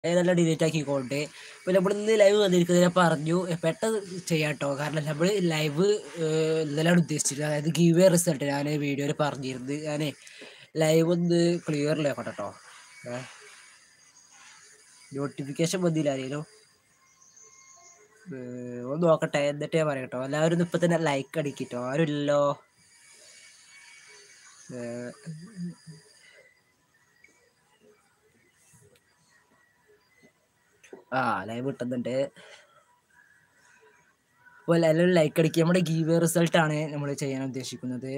ഏതെല്ലാം ഡിലീറ്റ് ആക്കിക്കോട്ടെ അപ്പോൾ നമ്മൾ ഇന്ന് ലൈവ് വന്നിരിക്കുന്നത് ഞാൻ പറഞ്ഞു പെട്ടെന്ന് ചെയ്യാം കേട്ടോ കാരണം നമ്മൾ ലൈവ് ഇന്നലെയാണ് ഉദ്ദേശിച്ചത് അതായത് ഗീവ് റിസൾട്ട് ഞാൻ വീഡിയോയിൽ പറഞ്ഞിരുന്നു ഞാൻ ലൈവ് ഒന്ന് ക്ലിയറിലാക്കട്ടെ കേട്ടോ നോട്ടിഫിക്കേഷൻ വന്നില്ല ആരെങ്കിലും ഏർ ഒന്ന് നോക്കട്ടെ എന്നിട്ട് ഞാൻ പറയാം കേട്ടോ എല്ലാവരും ഒന്ന് ഇപ്പൊ തന്നെ ലൈക്ക് അടിക്കിട്ടോ ആരുമില്ലല്ലോ ഏർ ആ ലൈവ് കിട്ടുന്നുണ്ട് അപ്പോൾ എല്ലാവരും ലൈക്ക് അടിക്കുക നമ്മുടെ ഗീവ് റിസൾട്ട് ആണ് നമ്മൾ ചെയ്യാൻ ഉദ്ദേശിക്കുന്നത്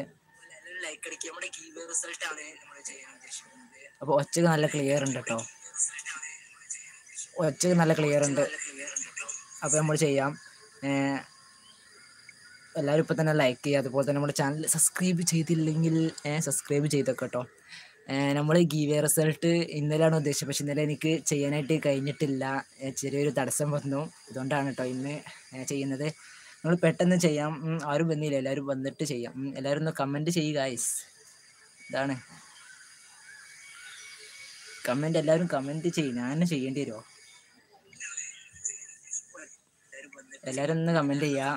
അപ്പോൾ ഒച്ചക്ക് നല്ല ക്ലിയർ ഉണ്ട് കേട്ടോ ഒച്ചക്ക് നല്ല ക്ലിയർ ഉണ്ട് അപ്പോൾ നമ്മൾ ചെയ്യാം ഏർ എല്ലാവരും ഇപ്പോൾ തന്നെ ലൈക്ക് ചെയ്യുക അതുപോലെ തന്നെ നമ്മുടെ ചാനൽ സബ്സ്ക്രൈബ് ചെയ്തില്ലെങ്കിൽ സബ്സ്ക്രൈബ് ചെയ്തൊക്കെ കേട്ടോ നമ്മൾ ഗീവേ റിസൾട്ട് ഇന്നലെയാണ് ഉദ്ദേശിച്ചത് പക്ഷെ ഇന്നലെ എനിക്ക് ചെയ്യാനായിട്ട് കഴിഞ്ഞിട്ടില്ല ഏ, ചെറിയൊരു തടസ്സം വന്നു അതുകൊണ്ടാണ് കേട്ടോ ഇന്ന് ഏ, ചെയ്യുന്നത് നമ്മൾ പെട്ടെന്ന് ചെയ്യാം ഉം, ആരും വന്നില്ല എല്ലാവരും വന്നിട്ട് ചെയ്യാം ഉം, എല്ലാവരും ഒന്ന് കമൻറ്റ് ചെയ്യുക ഗൈസ് ഇതാണ് കമൻറ്റ് എല്ലാവരും കമൻറ്റ് ചെയ്യും ഞാൻ തന്നെ ചെയ്യേണ്ടി വരുമോ എല്ലാവരും ഒന്ന് കമൻറ്റ് ചെയ്യുക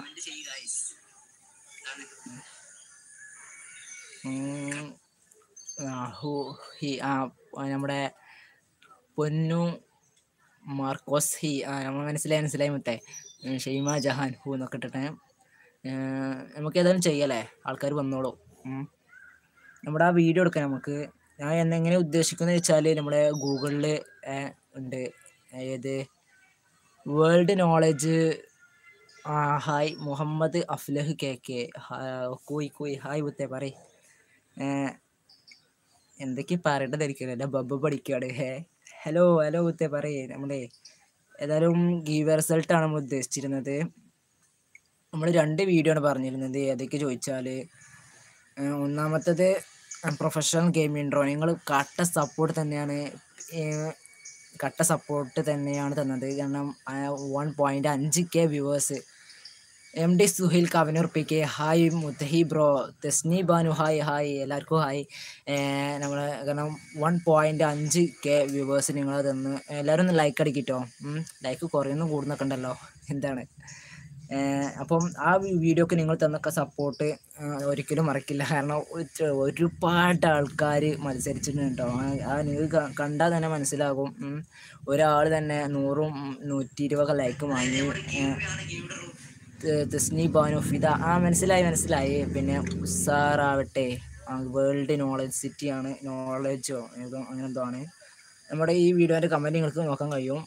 ഉം. ആ, ഹു ഹി ആ നമ്മുടെ പൊന്നു മാർക്കോസ് ഹി ആ നമ്മൾ മനസ്സിലായി മനസ്സിലായി മുത്തേ ഉം, ഷെയ്മ ജഹാൻ ഹു എന്നൊക്കെ ഇട്ടിട്ട് ഏർ, നമുക്ക് ഏതായാലും ചെയ്യല്ലേ ആൾക്കാർ വന്നോളൂ ഉം. നമ്മുടെ ആ വീഡിയോ എടുക്കാം നമുക്ക് ഞാൻ എന്നെങ്ങനെ ഉദ്ദേശിക്കുന്നത് വെച്ചാൽ നമ്മുടെ ഗൂഗിളിൽ ഉണ്ട് ഏത് വേൾഡ് നോളജ് ആ hi Muhammad Aflah K K കൂയ് കൂയ് ഹായ് മുത്തേ പറയ് ഏർ, എന്തൊക്കെ പറയേണ്ടത് എനിക്കറിയില്ല എൻ്റെ ബബ്ബ പഠിക്കുകയാണ് ഹേ ഹലോ ഹലോ മുത്തേ പറയേ നമ്മുടെ ഏതായാലും ഗീവ് റിസൾട്ടാണ് നമ്മൾ ഉദ്ദേശിച്ചിരുന്നത് നമ്മൾ രണ്ട് വീഡിയോ ആണ് പറഞ്ഞിരുന്നത് ഏതൊക്കെ ചോദിച്ചാൽ ഒന്നാമത്തത് പ്രൊഫഷണൽ ഗെയിമിംഗ് ഡ്രോ നിങ്ങൾ കട്ട സപ്പോർട്ട് തന്നെയാണ് ഏർ, കട്ട സപ്പോർട്ട് തന്നെയാണ് തന്നത് കാരണം വൺ പോയിൻറ്റ് അഞ്ച് K viewers M D Suhail Kavanoor P K hi മുത്തഹി bro Thesni Banu hi hi എല്ലാവർക്കും ഹായ് നമ്മൾ കാരണം വൺ പോയിൻ്റ് അഞ്ച് കെ വ്യൂവേഴ്സ് നിങ്ങൾ തന്ന് എല്ലാവരും ഒന്ന് ലൈക്ക് അടിക്കിട്ടോ ലൈക്ക് കുറയൊന്നും കൂടുന്നൊക്കെ ഉണ്ടല്ലോ എന്താണ് ഏർ അപ്പം ആ വീഡിയോക്ക് നിങ്ങൾ തന്നൊക്കെ സപ്പോർട്ട് ഒരിക്കലും മറക്കില്ല കാരണം ഒരു- ഒരുപാട് ആൾക്കാർ മത്സരിച്ചിട്ടുണ്ട് കേട്ടോ ആ- ആ നിങ്ങൾക്ക് കണ്ടാൽ തന്നെ മനസ്സിലാകും ഒരാൾ തന്നെ നൂറും ഉം, നൂറ്റി ഇരുപത് ലൈക്ക് വാങ്ങി ഏർ, ത- തസ്നി ബാനു ഫിദ ആ മനസ്സിലായി മനസ്സിലായി പിന്നെ ഉസാറാവട്ടെ വേൾഡ് നോളജ് സിറ്റി ആണ് നോളജോ ഏതോ അങ്ങനെ എന്തോ ആണ് നമ്മുടെ ഈ വീഡിയോൻ്റെ കമൻറ്റ് നിങ്ങൾക്ക് നോക്കാൻ കഴിയും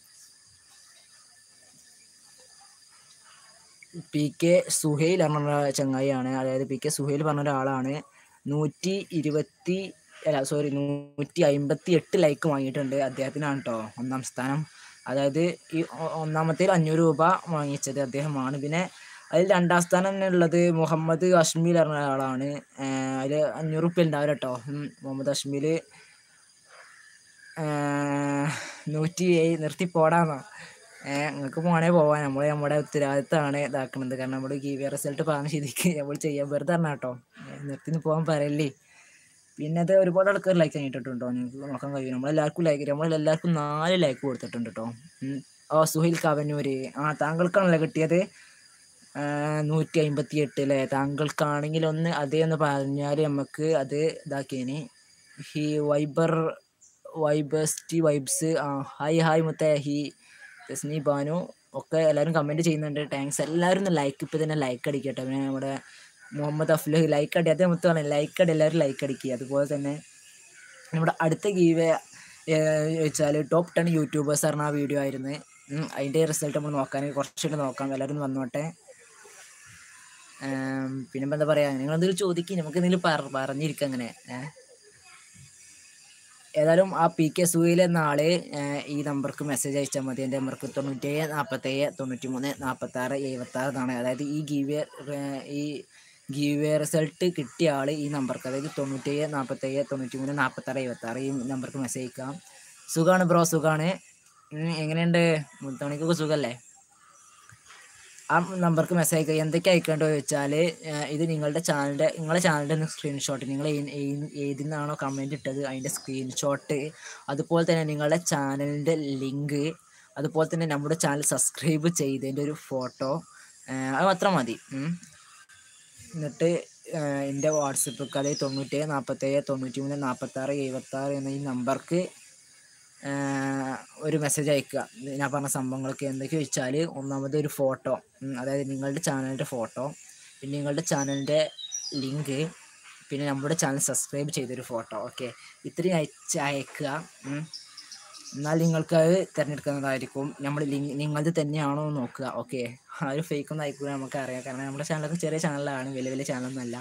പി കെ സുഹൈൽ പറഞ്ഞ ചങ്ങായിയാണ് അതായത് പി കെ സുഹൈൽ പറഞ്ഞ ഒരാളാണ് നൂറ്റി ഇരുപത്തി അല്ല സോറി നൂറ്റി അമ്പത്തി എട്ട് ലൈക്ക് വാങ്ങിയിട്ടുണ്ട് അദ്ദേഹത്തിനാണ് കേട്ടോ ഒന്നാം സ്ഥാനം അതായത് ഈ ഒ- ഒന്നാമത്തേൽ അഞ്ഞൂറ് രൂപ വാങ്ങിച്ചത് അദ്ദേഹമാണ് പിന്നെ അതിൽ രണ്ടാം സ്ഥാനം ഉള്ളത് മുഹമ്മദ് അഷ്മീൽ പറഞ്ഞ ഒരാളാണ് അതിൽ അഞ്ഞൂറ് റുപ്യ ഉണ്ടാവില്ല കേട്ടോ ഉം, മുഹമ്മദ് അഷ്മീൽ നൂറ്റി ഏഴ് നിർത്തി പോടാന്നോ ഏഹ് നിങ്ങൾക്ക് പോണേ പോവാൻ നമ്മൾ നമ്മുടെ ഉത്തരവാദിത്തമാണ് ഇതാക്കുന്നത് കാരണം നമ്മൾ ഗീവ് റിസൾട്ട് പറഞ്ഞ സ്ഥിതിക്ക് നമ്മൾ ചെയ്യാൻ വെറുതെ പറഞ്ഞ കേട്ടോ നിർത്തി പോകാൻ പറയല്ലേ പിന്നെ അത് ഒരുപാട് ആൾക്കാർ ലൈക്ക് കഴിഞ്ഞിട്ടുണ്ടോ നിങ്ങൾക്ക് നോക്കാൻ കഴിയും നമ്മളെല്ലാവർക്കും ലൈക്ക് നമ്മളെല്ലാവർക്കും നാല് ലൈക്ക് കൊടുത്തിട്ടുണ്ട് കേട്ടോ ഉം. ഓ സുഹൈൽ കവന്നൂര് ആ താങ്കൾക്കാണല്ലോ കിട്ടിയത് നൂറ്റി അമ്പത്തി എട്ട് അല്ലേ താങ്കൾക്കാണെങ്കിൽ ഒന്ന് അതേ ഒന്ന് പറഞ്ഞാൽ നമുക്ക് അത് ഇതാക്കിയേന് ഹി വൈബർ വൈബസ്റ്റി വൈബ്സ് ആ ഹായ് ഹായ് മുത്തേ ഹി തസ്നി ബാനു ഒക്കെ എല്ലാവരും കമൻറ്റ് ചെയ്യുന്നുണ്ട് താങ്ക്സ് എല്ലാവരും ഒന്ന് ലൈക്ക് ഇപ്പോൾ തന്നെ ലൈക്ക് അടിക്കട്ടെ പിന്നെ നമ്മുടെ മുഹമ്മദ് അഫ്ലഹ് ലൈക്ക് അടി അതേ മുത്താണ് ലൈക്ക് അടി എല്ലാവരും ലൈക്ക് അടിക്കുക അതുപോലെ തന്നെ നമ്മുടെ അടുത്ത ഗീവ് വെച്ചാൽ ടോപ്പ് ടെൻ യൂട്യൂബേഴ്സ് പറഞ്ഞ ആ വീഡിയോ ആയിരുന്നു ഉം, അതിൻ്റെ റിസൾട്ട് നമ്മൾ നോക്കാൻ കുറച്ചുകൂടി നോക്കാം എല്ലാവരും ഒന്ന് വന്നോട്ടെ ഏം, പിന്നെ ഇപ്പം എന്താ പറയുക നിങ്ങൾ എന്തെങ്കിലും ചോദിക്കും നമുക്ക് എന്തെങ്കിലും പറ പറഞ്ഞിരിക്കാം അങ്ങനെ ഏഹ് ഏതായാലും ആ പി കെ സുഹൈൽ എന്ന ആള് ഏഹ്, ഈ നമ്പർക്ക് മെസ്സേജ് അയച്ചാൽ മതി എൻ്റെ നമ്പർക്ക് തൊണ്ണൂറ്റേഴ് നാൽപ്പത്തേഴ് തൊണ്ണൂറ്റി മൂന്ന് നാൽപ്പത്താറ് എഴുപത്താറ് എന്നാണ് അതായത് ഈ ഗീവ് ഈ ഗീവ് റിസൾട്ട് കിട്ടിയ ആൾ ഈ നമ്പർക്ക് അതായത് തൊണ്ണൂറ്റേഴ് നാൽപ്പത്തേഴ് തൊണ്ണൂറ്റി മൂന്ന് നാൽപ്പത്താറ് എഴുപത്താറ് ഈ നമ്പർക്ക് മെസ്സേജ് അയക്കാം സുഖമാണ് ബ്രോ സുഖമാണ് എങ്ങനെയുണ്ട് മുത്തമണിക്കൊക്കെ സുഖമല്ലേ ആ നമ്പർക്ക് മെസ്സേജ് അയക്കുക എന്തൊക്കെ അയക്കേണ്ടത് ചോദിച്ചാൽ ഇത് നിങ്ങളുടെ ചാനലിൻ്റെ നിങ്ങളുടെ ചാനലിൻ്റെ സ്ക്രീൻഷോട്ട് നിങ്ങൾ ഏതിൽ നിന്നാണോ കമൻറ്റ് ഇട്ടത് അതിൻ്റെ സ്ക്രീൻഷോട്ട് അതുപോലെ തന്നെ നിങ്ങളുടെ ചാനലിൻ്റെ ലിങ്ക് അതുപോലെ തന്നെ നമ്മുടെ ചാനൽ സബ്സ്ക്രൈബ് ചെയ്തതിൻ്റെ ഒരു ഫോട്ടോ അത് മാത്രം മതി ഉം. എന്നിട്ട് എൻ്റെ വാട്സപ്പ് അത് തൊണ്ണൂറ്റേഴ് നാൽപ്പത്തേഴ് തൊണ്ണൂറ്റി മൂന്ന് നാൽപ്പത്താറ് എഴുപത്താറ് എന്ന ഈ നമ്പർക്ക് ഒരു മെസ്സേജ് അയക്കുക ഞാൻ പറഞ്ഞ സംഭവങ്ങളൊക്കെ എന്തൊക്കെ വെച്ചാൽ ഒന്നാമത് ഒരു ഫോട്ടോ അതായത് നിങ്ങളുടെ ചാനലിൻ്റെ ഫോട്ടോ പിന്നെ നിങ്ങളുടെ ചാനലിൻ്റെ ലിങ്ക് പിന്നെ നമ്മുടെ ചാനൽ സബ്സ്ക്രൈബ് ചെയ്തൊരു ഫോട്ടോ ഓക്കെ ഇത്രയും അയച്ച് അയക്കുക ഉം. എന്നാൽ നിങ്ങൾക്ക് അത് തിരഞ്ഞെടുക്കുന്നതായിരിക്കും നമ്മൾ ലിങ്ക് നിങ്ങളത് തന്നെയാണോ എന്ന് നോക്കുക ഓക്കെ ആ ഒരു ഫേക്ക് ഒന്നും അയക്കുക നമുക്ക് അറിയാം കാരണം നമ്മുടെ ചാനലൊക്കെ ചെറിയ ചാനലാണ് വലിയ വലിയ ചാനലൊന്നുമല്ല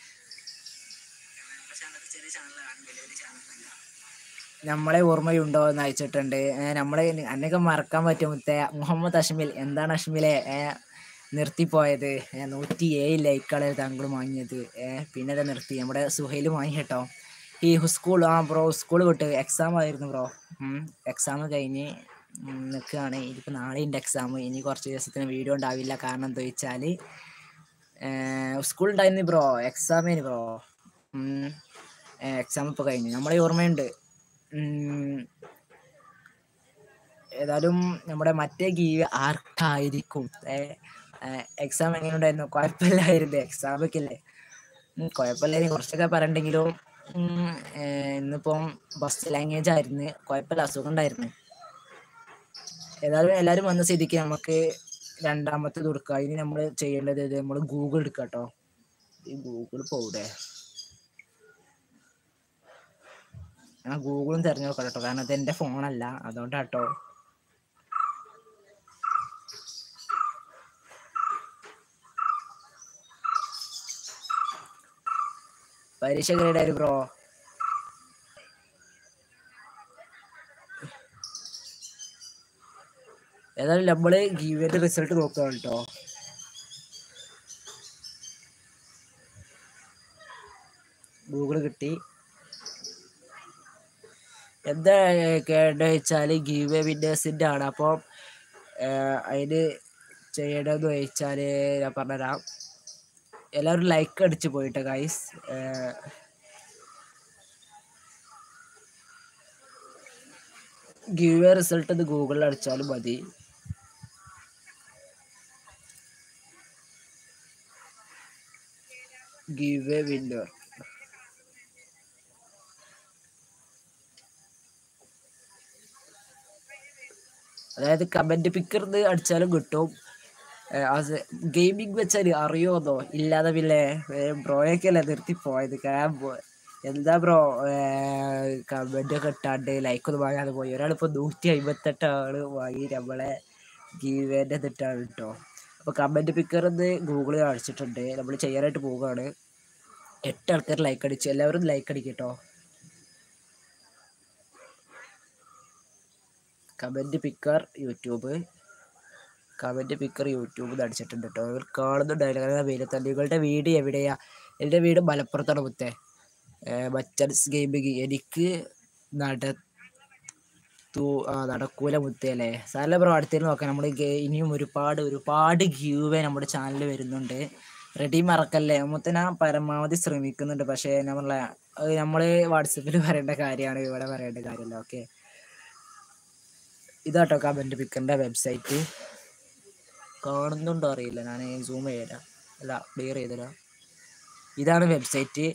നമ്മളെ ഓർമ്മയുണ്ടോ എന്ന് അയച്ചിട്ടുണ്ട് ഏ, നമ്മളെ അന്നൊക്കെ മറക്കാൻ പറ്റും മുത്തേ മുഹമ്മദ് അഷ്മിൽ എന്താണ് അഷ്മിലെ ഏ, നിർത്തിപ്പോയത് ഏ, നൂറ്റി ഏഴ് ലൈക്കാണ് താങ്കൾ വാങ്ങിയത് ഏ, പിന്നെ അത് നിർത്തി നമ്മുടെ സുഹൈൽ വാങ്ങി കേട്ടോ ഈ സ്കൂൾ ആ ബ്രോ സ്കൂൾ വിട്ട് എക്സാം ആയിരുന്നു ബ്രോ എക്സാം കഴിഞ്ഞ് നിൽക്കുകയാണ് ഇതിപ്പോൾ നാളെ ഉണ്ട് എക്സാം ഇനി കുറച്ച് ദിവസത്തിന് വീഡിയോ ഉണ്ടാവില്ല കാരണം എന്താ വെച്ചാൽ സ്കൂൾ ഉണ്ടായിരുന്നു ബ്രോ എക്സാമിന് ബ്രോ എക്സാം ഇപ്പോൾ കഴിഞ്ഞു നമ്മളെ ഓർമ്മയുണ്ട് ഉം, ഏതായാലും നമ്മുടെ മറ്റേ ഗീവ് ആർക്കായിരിക്കും എക്സാം എങ്ങനെ ഉണ്ടായിരുന്നു കുഴപ്പമില്ലായിരുന്നു എക്സാം ഒക്കെ അല്ലേ ഉം, കുഴപ്പമില്ലായിരുന്നു കുറച്ചൊക്കെ പറയണ്ടെങ്കിലും ഉം, ഏ, ഇന്നിപ്പം ഫസ്റ്റ് ലാംഗ്വേജ് ആയിരുന്നു കുഴപ്പമില്ല അസുഖം ഉണ്ടായിരുന്നു ഏതായാലും എല്ലാവരും വന്ന സ്ഥിതിക്ക് നമുക്ക് രണ്ടാമത്തെ കൊടുക്കുക ഇനി നമ്മൾ ചെയ്യേണ്ടത് ഇത് നമ്മൾ ഗൂഗിൾ എടുക്കുക കേട്ടോ ഈ ഗൂഗിൾ പോവിടെ ഞാൻ ഗൂഗിളും തിരഞ്ഞെടുക്കാം കേട്ടോ കാരണം അത് എൻ്റെ ഫോണല്ല അതുകൊണ്ടാട്ടോ പരീക്ഷ ഗ്രേഡ് ബ്രോ ഏതായാലും നമ്മള് ഗീവിന്റെ റിസൾട്ട് നോക്കാം കേട്ടോ ഗൂഗിൾ കിട്ടി എന്താ കേട്ട വെച്ചാൽ ഗീവ് വിന്നേഴ്സിൻ്റെ ആണ് അപ്പോൾ അതിന് ചെയ്യണമെന്ന് ചോദിച്ചാൽ ഞാൻ പറഞ്ഞുതരാം എല്ലാവരും ലൈക്ക് അടിച്ച് പോയിട്ട് ഗൈസ് ഗീവ് റിസൾട്ട് ഇത് ഗൂഗിളിൽ അടിച്ചാലും മതി ഗീവ് വിന്നർ അതായത് കമന്റ് പിക്കർന്ന് അടിച്ചാലും കിട്ടും ഗെയിമിംഗ് വെച്ചാൽ അറിയോന്നോ ഇല്ലാതെ പിന്നെ ബ്രോയൊക്കെ അല്ലേ നിർത്തി പോയത് കാരണം ബോ- എന്താ ബ്രോ കമന്റ് ഒക്കെ ഇട്ടാണ്ട് ലൈക്ക് ഒന്നും വാങ്ങാതെ പോയി ഒരാളിപ്പോ നൂറ്റി അമ്പത്തെട്ട് ആള് വാങ്ങി നമ്മളെ ഗീവേന്റെ തെറ്റാണ് കേട്ടോ അപ്പൊ കമന്റ് പിക്കർ എന്ന് ഗൂഗിളിൽ അടിച്ചിട്ടുണ്ട് നമ്മൾ ചെയ്യാനായിട്ട് പോവുകയാണ് എട്ട് ആൾക്കാർ ലൈക്ക് അടിച്ചു എല്ലാവരും ലൈക്ക് അടിക്കട്ടോ comment picker YouTube comment picker യൂട്യൂബിൽ അടിച്ചിട്ടുണ്ട് കേട്ടോ ഇവർ കാണുന്നുണ്ടായില്ല വെയിലത്തല്ല നിങ്ങളുടെ വീട് എവിടെയാ എൻ്റെ വീട് മലപ്പുറത്താണ് മുത്തേ ബച്ചൻസ് ഗെയിമിങ് എനിക്ക് നടത്തു ആ നടക്കൂല മുത്തേല്ലേ സാറല്ലേ ബ്രോ അടുത്തേക്ക് നോക്കാം നമ്മൾ ഇനിയും ഒരുപാട് ഒരുപാട് ക്യൂവേ നമ്മുടെ ചാനലിൽ വരുന്നുണ്ട് റെഡി മറക്കല്ലേ മുത്ത ഞാൻ പരമാവധി ശ്രമിക്കുന്നുണ്ട് പക്ഷേ നമ്മളെ അത് നമ്മൾ വാട്സപ്പിൽ പറയേണ്ട കാര്യമാണ് ഇവിടെ പറയേണ്ട കാര്യമല്ല ഓക്കെ ഇതാട്ടോ കമന്റ് പിക്കറിന്റെ വെബ്സൈറ്റ് കാണുന്നുണ്ടോ അറിയില്ല ഞാൻ സൂം ചെയ്തരാം അല്ല ക്ലിയർ ചെയ്തരാം ഇതാണ് വെബ്സൈറ്റ്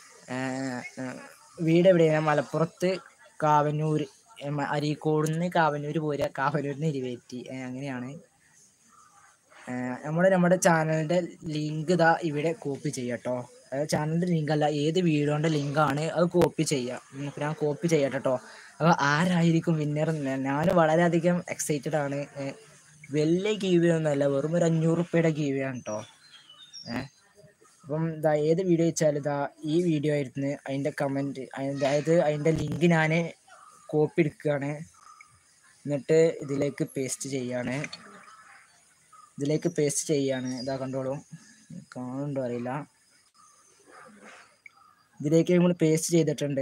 വീട് എവിടെയാണ് മലപ്പുറത്ത് കാവന്നൂർ അരീക്കോട് നിന്ന് കാവന്നൂർ പോരുക കാവന്നൂരിൽ നിന്ന് ഇരുവേറ്റി ഏ, അങ്ങനെയാണ് നമ്മൾ നമ്മുടെ ചാനലിൻ്റെ ലിങ്ക് ഇതാ ഇവിടെ കോപ്പി ചെയ്യട്ടോ അതായത് ചാനലിൻ്റെ ലിങ്ക് അല്ല ഏത് വീഡിയോൻ്റെ ലിങ്കാണ് അത് കോപ്പി ചെയ്യുക ഉം, ഇപ്പൊ ഞാൻ കോപ്പി ചെയ്യട്ടെ കേട്ടോ അപ്പോൾ ആരായിരിക്കും വിന്നർ ഞാൻ വളരെയധികം എക്സൈറ്റഡ് ആണ് ഏ, വലിയ ഗീവ് ഒന്നുമല്ല വെറും ഒരു അഞ്ഞൂറ് റുപ്യയുടെ ഗീവ് ആണ് കേട്ടോ ഏഹ് അപ്പം ഇതാ ഏത് വീഡിയോ വെച്ചാൽ ഇതാ ഈ വീഡിയോ ആയിരുന്നു അതിൻ്റെ കമൻറ്റ് അതായത് അതിൻ്റെ ലിങ്ക് ഞാൻ കോപ്പി എടുക്കുകയാണ് എന്നിട്ട് ഇതിലേക്ക് പേസ്റ്റ് ചെയ്യാണ് ഇതിലേക്ക് പേസ്റ്റ് ചെയ്യാണ് ഇതാ കണ്ടോളൂ കാണുന്നുണ്ടോ അറിയില്ല ഇതിലേക്ക് നമ്മൾ പേസ്റ്റ് ചെയ്തിട്ടുണ്ട്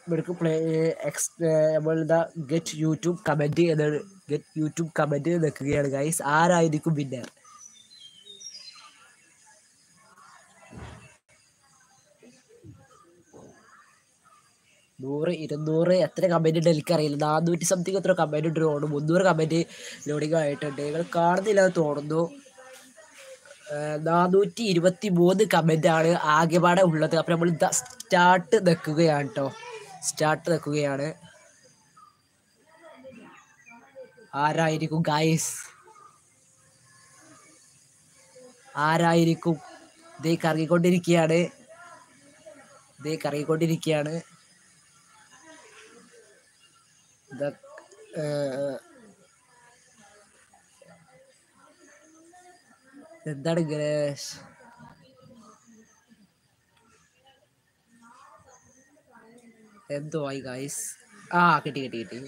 ഇവർക്ക് പ്ലേ എക്സ് നമ്മളിതാ ഗെറ്റ് യൂട്യൂബ് കമൻറ്റ് എന്നാണ് ഗെറ്റ് യൂട്യൂബ് കമൻറ്റ് നിൽക്കുകയാണ് ഗൈസ് ആരായിരിക്കും വിന്നർ നൂറ് ഇരുന്നൂറ് എത്ര കമൻറ്റ് ഉണ്ട് എനിക്കറിയില്ല നാനൂറ്റി സംതിങ് എത്ര കമൻറ്റ് ഉണ്ട് തോന്നുന്നു മുന്നൂറ് കമൻറ്റ് ലോഡിങ് ആയിട്ടുണ്ട് നിങ്ങൾ കാണുന്നില്ല എന്ന് തോന്നുന്നു നാനൂറ്റി ഇരുപത്തി മൂന്ന് കമൻ്റ് ആണ് ആകെപാടെ ഉള്ളത് അപ്പം നമ്മൾ ഇതാ സ്റ്റാർട്ട് നിൽക്കുകയാണ് കേട്ടോ സ്റ്റാർട്ട് നിൽക്കുകയാണ് ആരായിരിക്കും ഗായ്സ് ആരായിരിക്കും ഇതേ കറങ്ങിക്കൊണ്ടിരിക്കുകയാണ് ഇതേ കറങ്ങിക്കൊണ്ടിരിക്കുകയാണ് ഇതാ ഏർ, എന്താണ് ഗണേഷ് എന്തോ ആയി ഗായ്സ് ആ കിട്ടി കിട്ടി കിട്ടി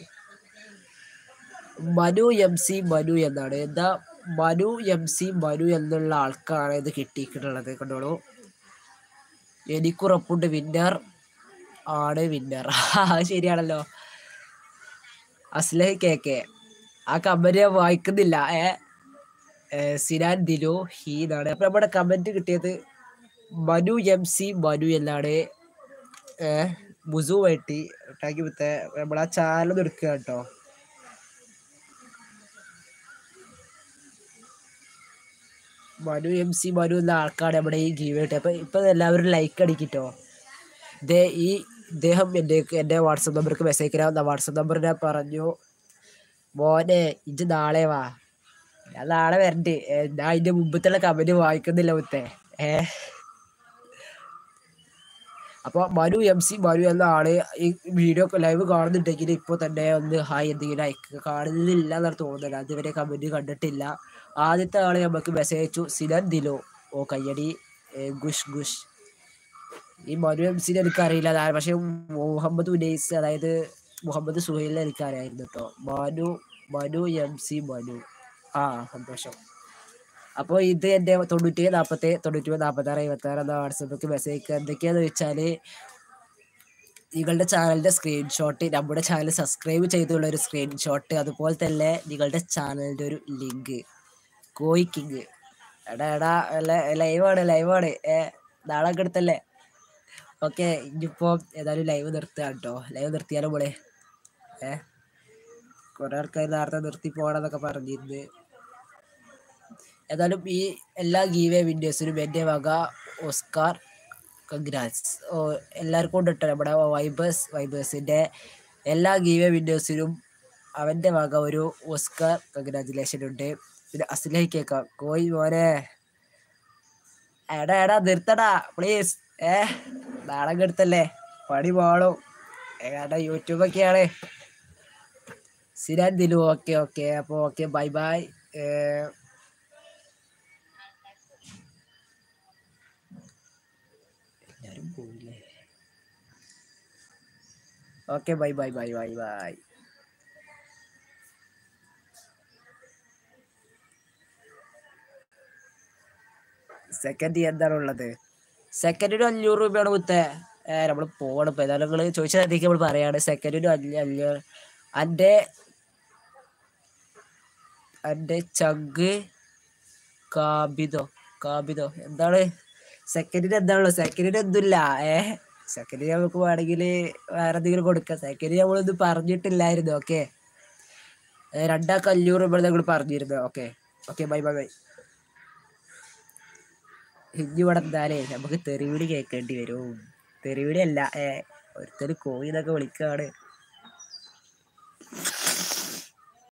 മനു എം സി മനു എന്നാണ് എന്താ മനു എം സി മനു എന്നുള്ള ആൾക്കാണ് ഇത് കിട്ടിയിട്ടുള്ളത് കണ്ടോളൂ എനിക്കുറപ്പുണ്ട് വിന്നർ ആണ് വിന്നർ ശരിയാണല്ലോ അസ്ലഹ് കെ കെ ആ കമന്റ് ഞാൻ വായിക്കുന്നില്ല ഏ ഏ, സിനാൻ ദിലു ഹീ എന്നാണ് അപ്പൊ നമ്മുടെ കമന്റ് കിട്ടിയത് മനു എം സി മനു എന്നാണ് ഏ മുസു വെട്ടി ടാക്കി വിത്തെ നമ്മളാ ചാനൽ എടുക്കുക കേട്ടോ മനു എം സി മനു എന്ന ആൾക്കാണ് നമ്മുടെ ഈ ഗീവ് ആയിട്ട് അപ്പൊ ഇപ്പൊ എല്ലാവരും ലൈക്ക് അടിക്കിട്ടോ ദേ ഈ ഇദ്ദേഹം എൻ്റെ എൻ്റെ വാട്സപ്പ് നമ്പർക്ക് മെസ്സേജ് തരാം വാട്സപ്പ് നമ്പർ ഞാൻ പറഞ്ഞു മോനെ ഇജ് നാളെ വാ ഞാൻ നാളെ വരണ്ട് ഏ, ഞാൻ അതിന്റെ മുമ്പത്തുള്ള കമന്റ് വായിക്കുന്നില്ല മുത്തേ ഏ അപ്പൊ മനു എം സി മനു എന്ന ആള് ഈ വീഡിയോ ലൈവ് കാണുന്നുണ്ടെങ്കിൽ ഇപ്പോൾ തന്നെ ഒന്ന് ഹായ് എന്തെങ്കിലും അയക്കുക കാണുന്നില്ല എന്നാണ് തോന്നുന്നത് അതുവരെ കമന്റ് കണ്ടിട്ടില്ല ആദ്യത്തെ ആള് നമുക്ക് മെസ്സേജ് അയച്ചു സിനൻ ദിലോ ഓ കയ്യടി ഏ, ഗുഷ് ഗുഷ് ഈ മനു എം സിനെ എനിക്കറിയില്ല അതാ- പക്ഷെ മുഹമ്മദ് ഉനൈസ് അതായത് മുഹമ്മദ് സുഹൈലിനെ എനിക്കറിയായിരുന്നു കേട്ടോ മനു മനു എം സി മനു ആ സന്തോഷം അപ്പോൾ ഇത് എൻ്റെ തൊണ്ണൂറ്റി നാൽപ്പത്തി തൊണ്ണൂറ്റി നാൽപ്പത്തി ആറ് അമ്പത്തി ആറ് എന്ന വാട്സപ്പിലേക്ക് മെസ്സേജ് എന്തൊക്കെയാന്ന് വെച്ചാൽ നിങ്ങളുടെ ചാനലിൻ്റെ സ്ക്രീൻഷോട്ട് നമ്മുടെ ചാനൽ സബ്സ്ക്രൈബ് ചെയ്തുള്ള ഒരു സ്ക്രീൻഷോട്ട് അതുപോലെ തന്നെ നിങ്ങളുടെ ചാനലിൻ്റെ ഒരു ലിങ്ക് കോയി കിങ് എടാ എടാ ലൈവാണ് ലൈവാണ് ഏ നാളെ ഒക്കെ എടുത്തല്ലേ ഓക്കെ ഇനിയിപ്പോൾ ഏതായാലും ലൈവ് നിർത്തുകയാണ് കേട്ടോ ലൈവ് നിർത്തിയാലോ മോളെ ഏ കുറേ ആൾക്കാർ നേരത്തെ നിർത്തി പോകണമെന്നൊക്കെ പറഞ്ഞിരുന്നു ഏതായാലും ഈ എല്ലാ ഗീവേ വീഡിയോസിനും എൻ്റെ വക ഓസ്കാർ കൺഗ്രാറ്റ്സ് ഓ എല്ലാവർക്കും ഉണ്ട് കേട്ടോ നമ്മുടെ വൈബേഴ്സ് വൈബേഴ്സിൻ്റെ എല്ലാ ഗീവേ വീഡിയോസിനും അവൻ്റെ വക ഒരു ഓസ്കാർ കൺഗ്രാറ്റുലേഷൻ ഉണ്ട് പിന്നെ അസ്ലഹി കേക്കാം കോയി മോനെ എടാ എടാ നിർത്തടാ പ്ലീസ് ഏ നാളെ എടുത്തല്ലേ പണി പോണം ഏടാ യൂട്യൂബൊക്കെയാണ് സിരാൻ ദിലു ഓക്കെ ഓക്കെ അപ്പോൾ ഓക്കെ ബൈ ബൈ എല്ലാവരും പോയില്ലേ okay bye bye bye bye bye second എന്താണ് ഉള്ളത് സെക്കൻഡിന് അഞ്ഞൂറ് രൂപയാണ് കുത്തേ ഏ നമ്മൾ പോകണം ഇപ്പൊ ഏതായാലും നിങ്ങൾ ചോദിച്ചാൽ അധികം നമ്മൾ പറയാണ് സെക്കൻഡിന് അഞ്ഞ അഞ്ഞൂറ് എൻ്റെ എൻ്റെ ചങ്ക് കാബിതോ കാബിതോ എന്താണ് സെക്കൻഡിന് എന്താണല്ലോ സെക്കൻഡിന് എന്തില്ല ഏ സെക്കൻഡിന് നമുക്ക് വേണമെങ്കിൽ വേറെ എന്തെങ്കിലും കൊടുക്കാം സെക്കൻഡിന് നമ്മളൊന്നും പറഞ്ഞിട്ടില്ലായിരുന്നു ഓക്കെ രണ്ടാൾക്ക് അഞ്ഞൂറ് രൂപ നമ്മൾ പറഞ്ഞിരുന്നു okay okay bye bye bye ഇനി ഇവിടെ എന്താലേ നമുക്ക് തെറിവിളി കേൾക്കേണ്ടി വരും തെറിവിളി അല്ല ഏ ഒരുത്തര് കോഴി എന്നൊക്കെ വിളിക്കാണ്